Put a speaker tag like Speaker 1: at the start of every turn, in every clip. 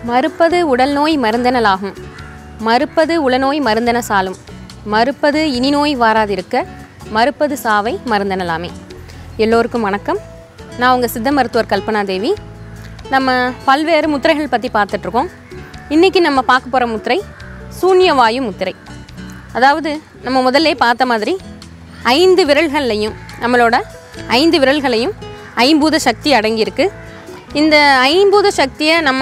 Speaker 1: மறுப்பது உடல் நோய் மருந்தெனலாகும் மறுப்பது உளநோய் மருந்தென சாலும் மறுப்பது இனி நோய் வாராதிருக்க மறுப்பது சாவை மருந்தெனலாமே எல்லோருக்கும் வணக்கம் நான் உங்கள் சித்த மருத்துவர் கல்பனா தேவி நம்ம பல்வேறு முத்திரைகள் பற்றி பார்த்துட்ருக்கோம் இன்றைக்கி நம்ம பார்க்க போகிற முத்திரை சூன்யவாயு முத்திரை அதாவது நம்ம முதல்ல பார்த்த மாதிரி ஐந்து விரல்கள்லையும் நம்மளோட ஐந்து விரல்களையும் ஐம்பூத சக்தி அடங்கியிருக்கு இந்த ஐம்பூத சக்தியை நம்ம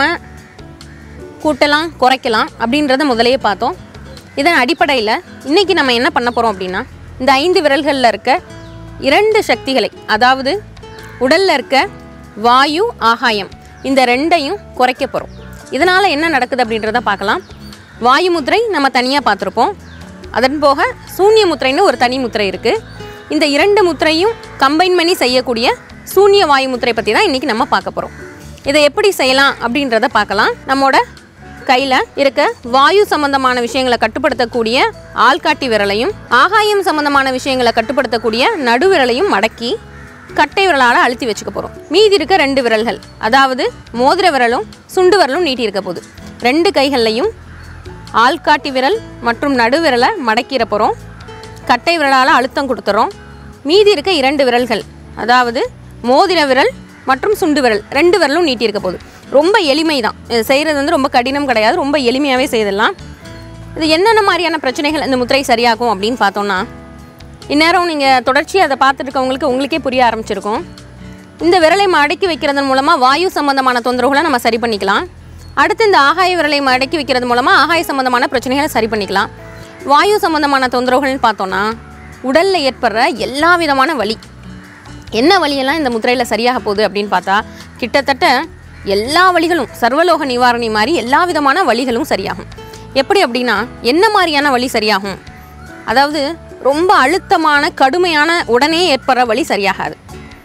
Speaker 1: கூட்டலாம் குறைக்கலாம் அப்படின்றத முதலையே பார்த்தோம் இதன் அடிப்படையில் இன்றைக்கி நம்ம என்ன பண்ண போகிறோம் அப்படின்னா இந்த ஐந்து விரல்களில் இருக்க இரண்டு சக்திகளை அதாவது உடலில் இருக்க வாயு ஆகாயம் இந்த ரெண்டையும் குறைக்க போகிறோம் இதனால் என்ன நடக்குது அப்படின்றத பார்க்கலாம் வாயு முத்திரை நம்ம தனியாக பார்த்துருப்போம் அதன் போக சூன்ய முத்திரைன்னு ஒரு தனி முத்திரை இருக்குது இந்த இரண்டு முத்திரையும் கம்பைன் பண்ணி செய்யக்கூடிய சூன்ய வாயு முத்திரை பற்றி தான் இன்றைக்கி நம்ம பார்க்க போகிறோம் இதை எப்படி செய்யலாம் அப்படின்றத பார்க்கலாம் நம்மோட கையில் இருக்க வாயு சம்பந்தமான விஷயங்களை கட்டுப்படுத்தக்கூடிய ஆள்காட்டி விரலையும் ஆகாயம் சம்பந்தமான விஷயங்களை கட்டுப்படுத்தக்கூடிய நடுவிரலையும் மடக்கி கட்டை விரலால் அழுத்தி வச்சுக்க போகிறோம் மீதி இருக்க ரெண்டு விரல்கள் அதாவது மோதிர விரலும் சுண்டு விரலும் நீட்டி இருக்க போகுது ரெண்டு கைகள்லையும் ஆள்காட்டி விரல் மற்றும் நடுவிரலை மடக்கிற போகிறோம் கட்டை விரலால் அழுத்தம் கொடுத்துறோம் மீதி இருக்க இரண்டு விரல்கள் அதாவது மோதிர விரல் மற்றும் சுண்டு விரல் ரெண்டு விரலும் நீட்டி இருக்க போகுது ரொம்ப எளிமை தான் இது செய்கிறது வந்து ரொம்ப கடினம் கிடையாது ரொம்ப எளிமையாகவே செய்திடலாம் இது என்னென்ன மாதிரியான பிரச்சனைகள் இந்த முத்திரை சரியாகும் அப்படின்னு பார்த்தோம்னா இந்நேரம் நீங்கள் தொடர்ச்சியாக அதை பார்த்துட்டு இருக்கவங்களுக்கு உங்களுக்கே புரிய ஆரம்பிச்சிருக்கும் இந்த விரலை மடக்கி வைக்கிறதன் மூலமாக வாயு சம்பந்தமான தொந்தரவுகளை நம்ம சரி பண்ணிக்கலாம் அடுத்து இந்த ஆகாய விரலை மடக்கி வைக்கிறது மூலமாக ஆகாய சம்பந்தமான பிரச்சனைகளை சரி பண்ணிக்கலாம் வாயு சம்பந்தமான தொந்தரவுகள்னு பார்த்தோன்னா உடலில் ஏற்படுற எல்லா விதமான வலி என்ன வலியெல்லாம் இந்த முத்திரையில் சரியாக போகுது அப்படின்னு பார்த்தா கிட்டத்தட்ட எல்லா வலிகளும் சர்வலோக நிவாரணி மாதிரி எல்லா விதமான வலிகளும் சரியாகும் எப்படி அப்படின்னா என்ன மாதிரியான வலி சரியாகும் அதாவது ரொம்ப அழுத்தமான கடுமையான உடனே ஏற்படுற வலி சரியாகாது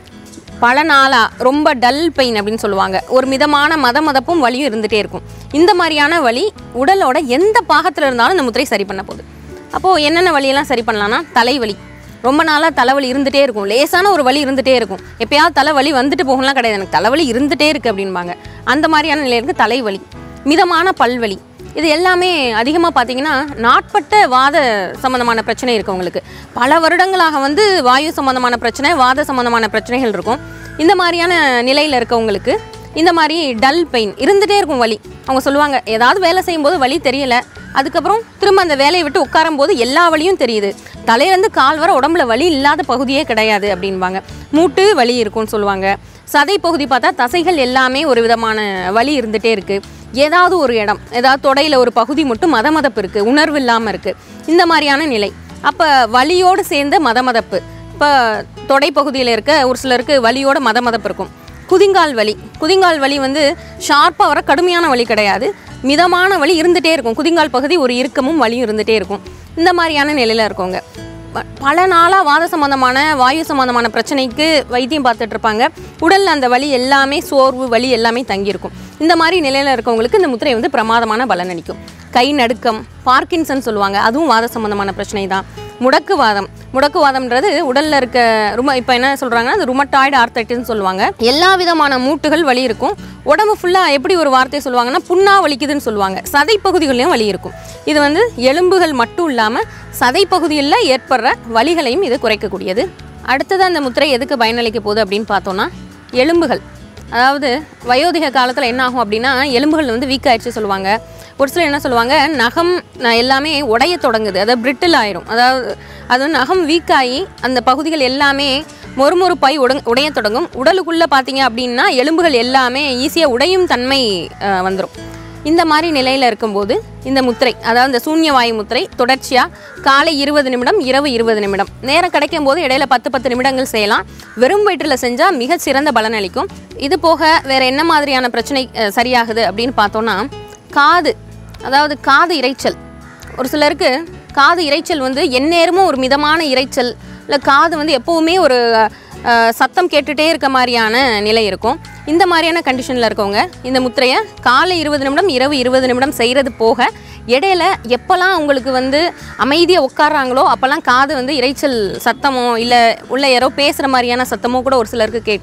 Speaker 1: பல நாளாக ரொம்ப டல் பெயின் அப்படின்னு சொல்லுவாங்க ஒரு மிதமான மத மதப்பும் வலியும் இருந்துகிட்டே இருக்கும் இந்த மாதிரியான வலி உடலோட எந்த பாகத்தில் இருந்தாலும் இந்த முத்திரை சரி பண்ண போகுது அப்போது என்னென்ன வலியெல்லாம் சரி பண்ணலாம்னா தலைவலி ரொம்ப நாளாக தலைவலி இருந்துகிட்டே இருக்கும் லேசான ஒரு வலி இருந்துகிட்டே இருக்கும் எப்பயாவது தலைவலி வந்துட்டு போகலாம் கிடையாது எனக்கு தலைவலி இருந்துகிட்டே இருக்குது அப்படின்பாங்க அந்த மாதிரியான நிலையிற்கு தலைவலி மிதமான பல்வலி இது எல்லாமே அதிகமாக பார்த்தீங்கன்னா நாட்பட்ட வாத சம்மந்தமான பிரச்சனை இருக்குது உங்களுக்கு பல வருடங்களாக வந்து வாயு சம்மந்தமான பிரச்சனை வாத சம்மந்தமான பிரச்சனைகள் இருக்கும் இந்த மாதிரியான நிலையில் இருக்கவங்களுக்கு இந்த மாதிரி டல் பெயின் இருந்துகிட்டே இருக்கும் வலி அவங்க சொல்லுவாங்க ஏதாவது வேலை செய்யும்போது வலி தெரியல அதுக்கப்புறம் திரும்ப அந்த வேலையை விட்டு உட்காரும் போது எல்லா வலியும் தெரியுது தலையிலேருந்து கால் வர உடம்புல வலி இல்லாத பகுதியே கிடையாது அப்படின்பாங்க மூட்டு வலி இருக்கும்னு சொல்லுவாங்க சதை பகுதி பார்த்தா தசைகள் எல்லாமே ஒரு விதமான வலி இருந்துகிட்டே இருக்குது ஏதாவது ஒரு இடம் ஏதாவது தொடையில் ஒரு பகுதி மட்டும் மதமதப்பு இருக்குது உணர்வு இல்லாமல் இருக்குது இந்த மாதிரியான நிலை அப்போ வலியோடு சேர்ந்த மதமதப்பு இப்போ தொடை பகுதியில் இருக்க ஒரு சிலருக்கு வலியோட மதமதப்பு இருக்கும் குதிங்கால் வலி குதிங்கால் வலி வந்து ஷார்ப்பாக வர கடுமையான வலி கிடையாது மிதமான வலி இருந்துகிட்டே இருக்கும் குதிங்கால் பகுதி ஒரு இறுக்கமும் வலியும் இருந்துகிட்டே இருக்கும் இந்த மாதிரியான நிலையில் இருக்கவங்க ப- பல நாளாக வாத சம்பந்தமான வாயு சம்பந்தமான பிரச்சனைக்கு வைத்தியம் பார்த்துட்டு இருப்பாங்க உடலில் அந்த வலி எல்லாமே சோர்வு வலி எல்லாமே தங்கியிருக்கும் இந்த மாதிரி நிலையில் இருக்கவங்களுக்கு இந்த முத்திரை வந்து பிரமாதமான பலன் அளிக்கும் கை நடுக்கம் பார்க்கின்சன் சொல்லுவாங்க அதுவும் வாத சம்பந்தமான பிரச்சனை தான் முடக்குவாதம் முடக்குவாதம்ன்றது உடலில் இருக்க ரும இப்போ என்ன சொல்கிறாங்கன்னா அது ருமட்டாய்டு ஆர்த்தைட்டின்னு சொல்லுவாங்க எல்லா விதமான மூட்டுகள் வலி இருக்கும் உடம்பு ஃபுல்லாக எப்படி ஒரு வார்த்தை சொல்லுவாங்கன்னா புண்ணா வலிக்குதுன்னு சொல்லுவாங்க சதை பகுதிகள்லையும் வலி இருக்கும் இது வந்து எலும்புகள் மட்டும் இல்லாமல் சதை பகுதிகளில் ஏற்படுற வலிகளையும் இது குறைக்கக்கூடியது அடுத்தது அந்த முத்திரை எதுக்கு பயனளிக்க போகுது அப்படின்னு பார்த்தோன்னா எலும்புகள் அதாவது வயோதிக காலத்தில் என்ன ஆகும் அப்படின்னா எலும்புகள் வந்து வீக் ஆயிடுச்சு சொல்லுவாங்க ஒரு சிலர் என்ன சொல்லுவாங்க நகம் ந- எல்லாமே உடைய தொடங்குது அதாவது பிரிட்டில் ஆயிரும் அதாவது அது வந்து நகம் வீக் ஆகி அந்த பகுதிகள் எல்லாமே மொறுமொறுப்பாய் உடங் உடைய தொடங்கும் உடலுக்குள்ளே பார்த்தீங்க அப்படின்னா எலும்புகள் எல்லாமே ஈஸியாக உடையும் தன்மை வந்துடும் இந்த மாதிரி நிலையில் இருக்கும்போது இந்த முத்திரை அதாவது இந்த சூன்யவாயு முத்திரை தொடர்ச்சியாக காலை இருபது நிமிடம் இரவு இருபது நிமிடம் நேரம் கிடைக்கும் போது இடையில பத்து பத்து நிமிடங்கள் செய்யலாம் வெறும் வயிற்றில் செஞ்சால் மிக சிறந்த பலன் அளிக்கும் இது போக வேற என்ன மாதிரியான பிரச்சனை அஹ், சரியாகுது அப்படின்னு பார்த்தோன்னா காது அதாவது காது இரைச்சல் ஒரு சிலருக்கு காது இரைச்சல் வந்து எந்நேரமும் ஒரு மிதமான இரைச்சல் இல்லை காது வந்து எப்போவுமே ஒரு அஹ், சத்தம் கேட்டுகிட்டே இருக்க மாதிரியான நிலை இருக்கும் இந்த மாதிரியான கண்டிஷனில் இருக்கவங்க இந்த முத்திரையை காலை இருபது நிமிடம் இரவு இருபது நிமிடம் செய்கிறது போக இடையில எப்போல்லாம் உங்களுக்கு வந்து அமைதியாக உட்கார்றாங்களோ அப்போல்லாம் காது வந்து இரைச்சல் சத்தமோ இல்லை உள்ள யாரோ பேசுகிற மாதிரியான சத்தமோ கூட ஒரு சிலருக்கு கேட்கும்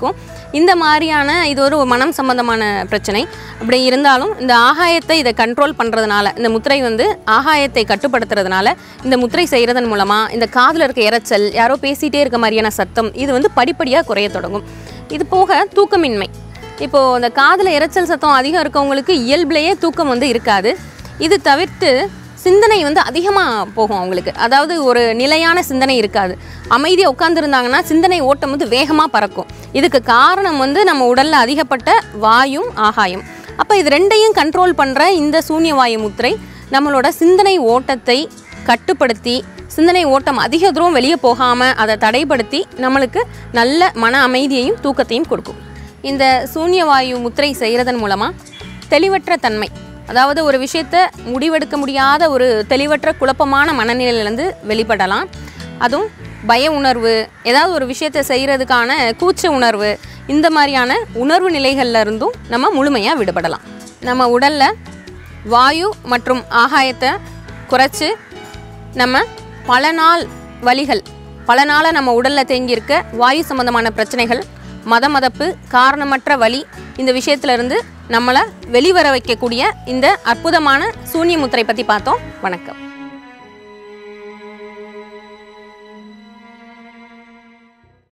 Speaker 1: இந்த மாதிரியான இது ஒரு மனம் சம்பந்தமான பிரச்சனை அப்படி இருந்தாலும் இந்த ஆகாயத்தை இதை கண்ட்ரோல் பண்ணுறதுனால இந்த முத்திரை வந்து ஆகாயத்தை கட்டுப்படுத்துறதுனால இந்த முத்திரை செய்கிறதன் மூலமாக இந்த காதில் இருக்க இரைச்சல் யாரோ பேசிகிட்டே இருக்க மாதிரியான சத்தம் இது வந்து படிப்படியாக குறைய தொடங்கும் இது போக தூக்கமின்மை இப்போது அந்த காதில் இரைச்சல் சத்தம் அதிகம் இருக்கவங்களுக்கு இயல்புலேயே தூக்கம் வந்து இருக்காது இது தவிர்த்து சிந்தனை வந்து அதிகமாக போகும் அவங்களுக்கு அதாவது ஒரு நிலையான சிந்தனை இருக்காது அமைதியாக உட்காந்துருந்தாங்கன்னா சிந்தனை ஓட்டம் வந்து வேகமாக பறக்கும் இதுக்கு காரணம் வந்து நம்ம உடலில் அதிகப்பட்ட வாயும் ஆகாயம் அப்போ இது ரெண்டையும் கண்ட்ரோல் பண்ணுற இந்த சூன்ய வாயு முத்திரை நம்மளோட சிந்தனை ஓட்டத்தை கட்டுப்படுத்தி சிந்தனை ஓட்டம் அதிக தூரம் வெளியே போகாமல் அதை தடைப்படுத்தி நம்மளுக்கு நல்ல மன அமைதியையும் தூக்கத்தையும் கொடுக்கும் இந்த சூன்ய வாயு முத்திரை செய்கிறதன் மூலமாக தெளிவற்ற தன்மை அதாவது ஒரு விஷயத்தை முடிவெடுக்க முடியாத ஒரு தெளிவற்ற குழப்பமான மனநிலையிலேருந்து வெளிப்படலாம் அதுவும் பய உணர்வு ஏதாவது ஒரு விஷயத்தை செய்கிறதுக்கான கூச்ச உணர்வு இந்த மாதிரியான உணர்வு நிலைகள்ல இருந்தும் நம்ம முழுமையாக விடுபடலாம் நம்ம உடலில் வாயு மற்றும் ஆகாயத்தை குறைச்சி நம்ம பல நாள் வலிகள் பல நாளாக நம்ம உடலில் தேங்கியிருக்க வாயு சம்பந்தமான பிரச்சனைகள் மத மதப்பு காரணமற்ற வலி இந்த விஷயத்துல இருந்து நம்மளை வெளிவர வைக்கக்கூடிய இந்த அற்புதமான சூன்ய முத்திரை பற்றி பார்த்தோம் வணக்கம்